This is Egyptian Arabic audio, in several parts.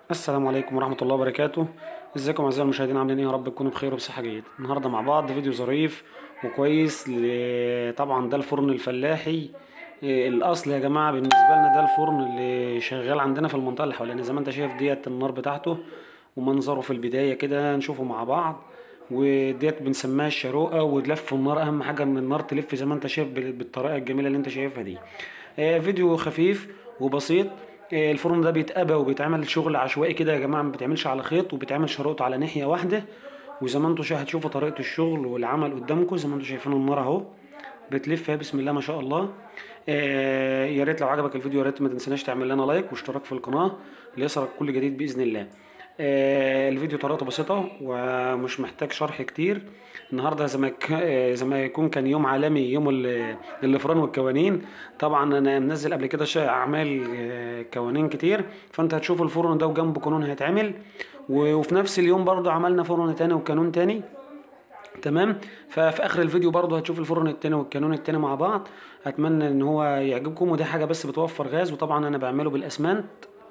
السلام عليكم ورحمة الله وبركاته ازيكم اعزائي المشاهدين عاملين ايه يا رب تكونوا بخير وبصحة جيدة النهاردة مع بعض فيديو ظريف وكويس ل... طبعا ده الفرن الفلاحي إيه الاصل يا جماعة بالنسبة لنا ده الفرن اللي شغال عندنا في المنطقة اللي حوالينا زي ما انت شايف ديت النار بتاعته ومنظره في البداية كده نشوفه مع بعض وديت بنسميها الشروقة ولف النار اهم حاجة ان النار تلف زي ما انت شايف بال- بالطريقة الجميلة اللي انت شايفها دي آه، فيديو خفيف وبسيط آه، الفرن ده بيتقبى وبيتعمل شغل عشوائي كده يا جماعة ما بيتعملش على خيط وبيتعمل شروط على ناحية واحدة وزي ما انتم شا- هتشوفوا طريقة الشغل والعمل قدامكم زي ما انتم شايفين النار اهو بتلف اهي بسم الله ما شاء الله آه يا ريت لو عجبك الفيديو يا ريت ما تنسناش تعمل لنا لايك واشتراك في القناة ليصلك كل جديد بإذن الله آه الفيديو طريقته بسيطة ومش محتاج شرح كتير النهاردة زي ما ك- آه، زي ما يكون كان يوم عالمي يوم ال- الفران والكوانين طبعا انا منزل قبل كده شا- اعمال آه، كوانين كتير فانت هتشوف الفرن ده وجنبه قانون هيتعمل و- وفي نفس اليوم برضو عملنا فرن تاني وكانون تاني تمام ففي اخر الفيديو برضو هتشوف الفرن التاني والكانون التاني مع بعض اتمنى ان هو يعجبكم ودي حاجه بس بتوفر غاز وطبعا انا بعمله بالاسمنت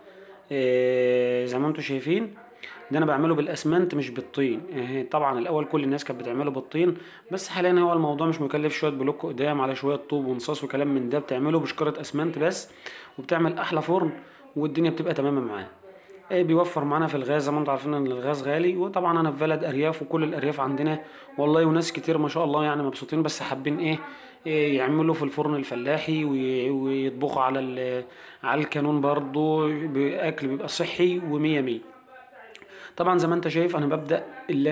إيه زي ما انتم شايفين ده انا بعمله بالاسمنت مش بالطين إيه طبعا الاول كل الناس كانت بتعمله بالطين بس حاليا هو الموضوع مش مكلف شويه بلوك قدام على شويه طوب ونصاص وكلام من ده بتعمله بشكاره اسمنت بس وبتعمل احلى فرن والدنيا بتبقى تمام معاه إيه بيوفر معانا في الغاز زي ما انتم عارفين ان الغاز غالي وطبعا انا في بلد ارياف وكل الارياف عندنا والله وناس كتير ما شاء الله يعني مبسوطين بس حابين ايه, إيه يعملوا في الفرن الفلاحي وي- ويطبخوا على ال- على الكانون برضو باكل بيبقى صحي ومية مية طبعا زي ما انت شايف انا ببدا اللي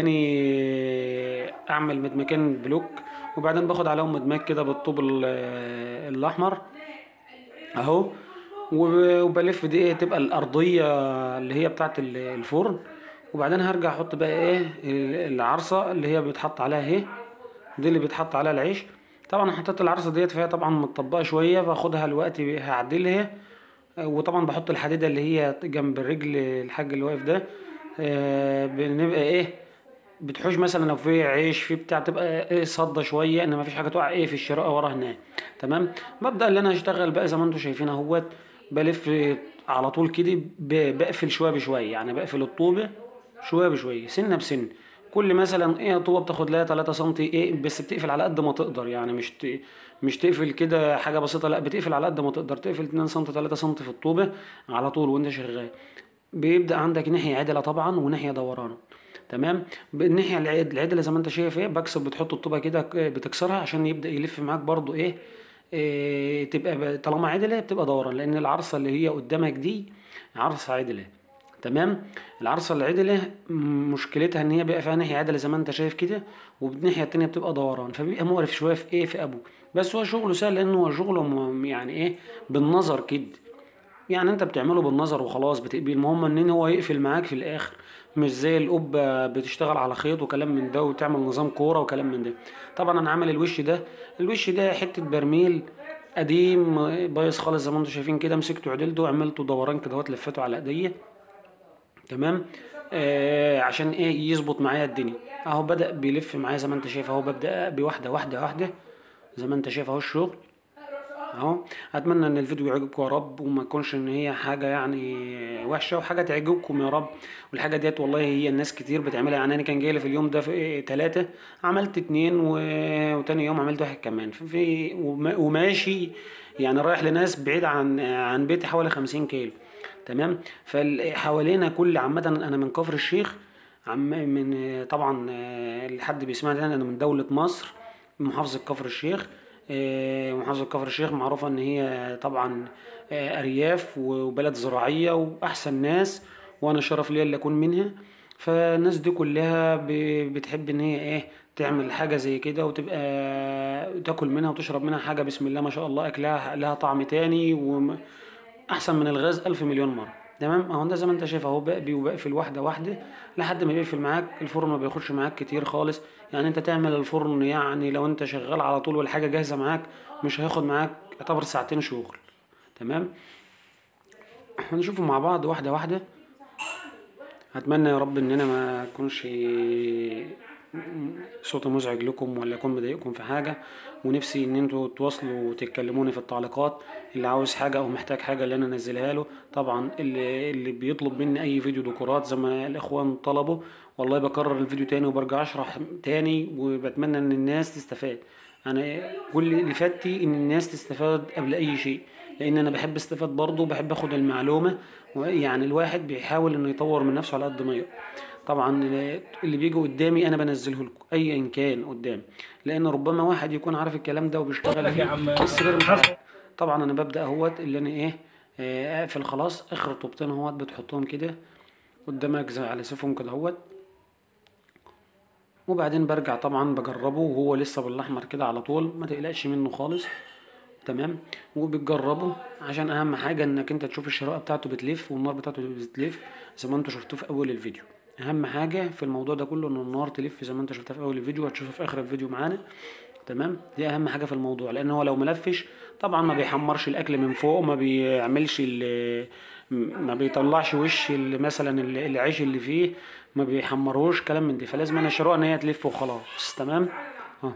اني اعمل مدمكين بلوك وبعدين باخد عليهم مدماج كده بالطوب ال- الاحمر اهو وب- وبلف دي ايه تبقى الارضيه اللي هي بتاعت ال- الفرن وبعدين هرجع احط بقى ايه ال- العرصه اللي هي بيتحط عليها اهي دي اللي بيتحط عليها العيش طبعا أنا حطيت العرصه ديت فهي طبعا متطبقه شويه باخدها الوقت هعدلها وطبعا بحط الحديده اللي هي جنب الرجل الحاج اللي واقف ده آه، بنبقى ايه بتحوش مثلا لو في عيش في بتاع تبقى ايه صدى شويه ان مفيش حاجه تقع ايه في الشراء ورا هناك تمام ببدا اللي انا اشتغل بقى زي ما انتم شايفين اهوت بلف على طول كده ب- بقفل شويه بشويه يعني بقفل الطوبه شويه بشويه سنه بسن كل مثلا ايه طوبه بتاخد لها 3 سم ايه بس بتقفل على قد ما تقدر يعني مش ت... مش تقفل كده حاجه بسيطه لا بتقفل على قد ما تقدر تقفل 2 سم 3 سم في الطوبه على طول وانت شغال بيبدا عندك ناحيه عدله طبعا وناحيه دورانه تمام بالناحيه العد- العدله زي ما انت شايف ايه بكسب بتحط الطوبه كده ك- بتكسرها عشان يبدا يلف معاك برضو ايه, إيه تبقى ب- طالما عدله بتبقى دوران لان العرصه اللي هي قدامك دي عرصه عدله تمام العرصه العدله م- مشكلتها ان هي بيبقى فيها ناحيه عدله زي ما انت شايف كده والناحيه التانيه بتبقى دوران فبيبقى مقرف شويه في ايه في ابوه بس هو شغله سهل لانه هو شغله م- يعني ايه بالنظر كده يعني انت بتعمله بالنظر وخلاص بتقبل المهم ان هو يقفل معاك في الاخر مش زي القبة بتشتغل على خيط وكلام من ده وتعمل نظام كورة وكلام من ده طبعا انا عامل الوش ده الوش ده حتة برميل قديم بايظ خالص زي ما انتم شايفين كده مسكته عدلته وعملته دوران كده اهوت لفيته على ايديا تمام آه عشان ايه يظبط معايا الدنيا اهو بدأ بيلف معايا زي ما انت شايف اهو ببدأ بواحدة واحدة واحدة زي ما انت شايف اهو الشغل اهو اتمنى ان الفيديو يعجبكم يا رب وما يكونش ان هي حاجه يعني وحشه وحاجه تعجبكم يا رب والحاجه ديت والله هي الناس كتير بتعملها يعني انا كان جاي لي في اليوم ده في ثلاثة عملت اتنين و... وتاني يوم عملت واحد كمان في, في وما- وماشي يعني رايح لناس بعيد عن عن بيتي حوالي خمسين كيلو تمام فحوالينا كل عامة انا من كفر الشيخ عم من طبعا آه، لحد بيسمعني انا من دولة مصر محافظة كفر الشيخ آه، محافظة كفر الشيخ معروفة إن هي طبعا آه، أرياف وبلد زراعية وأحسن ناس وأنا شرف ليا اللي أكون منها فالناس دي كلها ب- بتحب إن هي إيه تعمل حاجة زي كده وتبقى تاكل منها وتشرب منها حاجة بسم الله ما شاء الله أكلها لها طعم تاني وأحسن من الغاز ألف مليون مرة تمام اهو ده زي ما انت شايف اهو بقبي وبقفل واحده واحده لحد ما بيقفل معاك الفرن ما بياخدش معاك كتير خالص يعني انت تعمل الفرن يعني لو انت شغال على طول والحاجه جاهزه معاك مش هياخد معاك يعتبر ساعتين شغل تمام هنشوفه مع بعض واحده واحده اتمنى يا رب ان انا ما اكونش صوتي مزعج لكم ولا يكون مضايقكم في حاجة ونفسي ان انتوا تواصلوا وتتكلموني في التعليقات اللي عاوز حاجة او محتاج حاجة اللي انا انزلها له طبعا اللي, اللي بيطلب مني اي فيديو ديكورات زي ما الاخوان طلبوا والله بكرر الفيديو تاني وبرجع اشرح تاني وبتمنى ان الناس تستفاد انا كل اللي فاتي ان الناس تستفاد قبل اي شيء لان انا بحب استفاد برضه وبحب اخد المعلومة يعني الواحد بيحاول انه يطور من نفسه على قد ما يقدر طبعا اللي بيجي قدامي انا بنزله لكم ايا كان قدامي لان ربما واحد يكون عارف الكلام ده وبيشتغل فيه بس غير مش عارف. طبعا انا ببدا اهوت اللي انا ايه آه، اقفل خلاص اخر طوبتين اهوت بتحطهم كده قدامك زي على سيفهم كده اهوت وبعدين برجع طبعا بجربه وهو لسه بالاحمر كده على طول ما تقلقش منه خالص تمام وبتجربه عشان اهم حاجه انك انت تشوف الشرايط بتاعته بتلف والنار بتاعته بتلف زي ما انتوا شفتوه في اول الفيديو اهم حاجه في الموضوع ده كله ان النار تلف زي ما انت شفتها في اول الفيديو وهتشوفها في اخر الفيديو معانا تمام دي اهم حاجه في الموضوع لان هو لو ملفش طبعا ما بيحمرش الاكل من فوق ما بيعملش ال- ما بيطلعش وش ال- مثلا ال- العيش اللي فيه ما بيحمروش كلام من دي فلازم انا الشروق ان هي تلف وخلاص تمام اه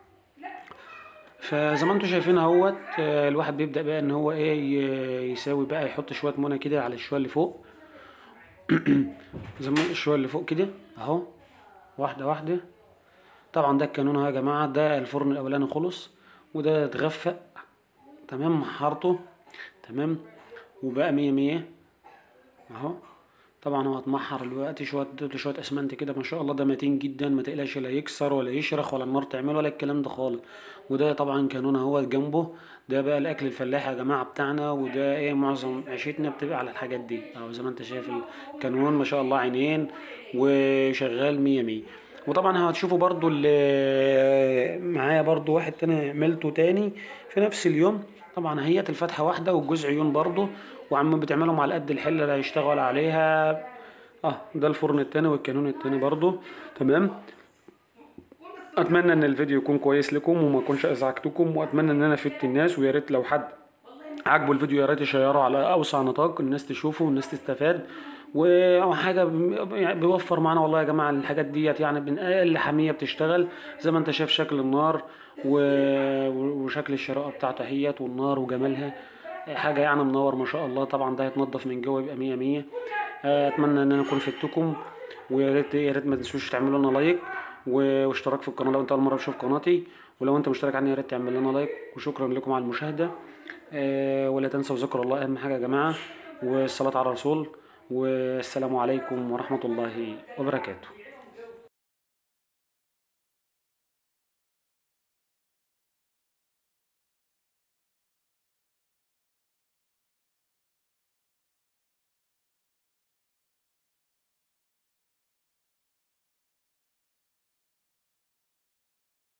فزي ما انتم شايفين اهوت آه، الواحد بيبدا بقى ان هو ايه ي- يساوي بقى يحط شويه منى كده على الشويه اللي فوق زي ما الشويه اللي فوق كده اهو واحده واحده طبعا ده الكانون اهو يا جماعه ده الفرن الاولاني خلص وده اتغفق تمام محرته تمام وبقى مية مية اهو طبعا هو اتمحر دلوقتي شويه اديته شويه اسمنت كده ما شاء الله ده متين جدا ما تقلقش لا يكسر ولا يشرخ ولا النار تعمله ولا الكلام ده خالص وده طبعا كانون اهو جنبه ده بقى الاكل الفلاحي يا جماعه بتاعنا وده ايه معظم عيشتنا بتبقى على الحاجات دي اهو زي ما انت شايف الكانون ما شاء الله عينين وشغال مية مية وطبعا هتشوفوا برضو اللي معايا برضو واحد تاني عملته تاني في نفس اليوم طبعا هي الفتحة واحدة والجزء عيون برضو وعم بتعملهم على قد الحلة اللي هيشتغل عليها اه ده الفرن التاني والكانون التاني برضو تمام اتمنى ان الفيديو يكون كويس لكم وما يكونش ازعجتكم واتمنى ان انا فدت الناس ويا ريت لو حد عجبه الفيديو يا ريت يشيره على اوسع نطاق الناس تشوفه والنس تستفاد وحاجه بي- يعني بيوفر معانا والله يا جماعه الحاجات ديت يعني من اقل حميه بتشتغل زي ما انت شايف شكل النار و- وشكل الشراءه بتاعته اهيت والنار وجمالها حاجه يعني منور ما شاء الله طبعا ده هيتنضف من جوه يبقى مية مية آه، اتمنى ان انا اكون فدتكم ويا ريت يا ريت ما تنسوش تعملوا لنا لايك و- واشتراك في القناه لو انت اول مره تشوف قناتي ولو انت مشترك عني يا ريت تعمل لنا لايك وشكرا لكم على المشاهده آه، ولا تنسوا ذكر الله اهم حاجه يا جماعه والصلاه على الرسول والسلام عليكم ورحمه الله وبركاته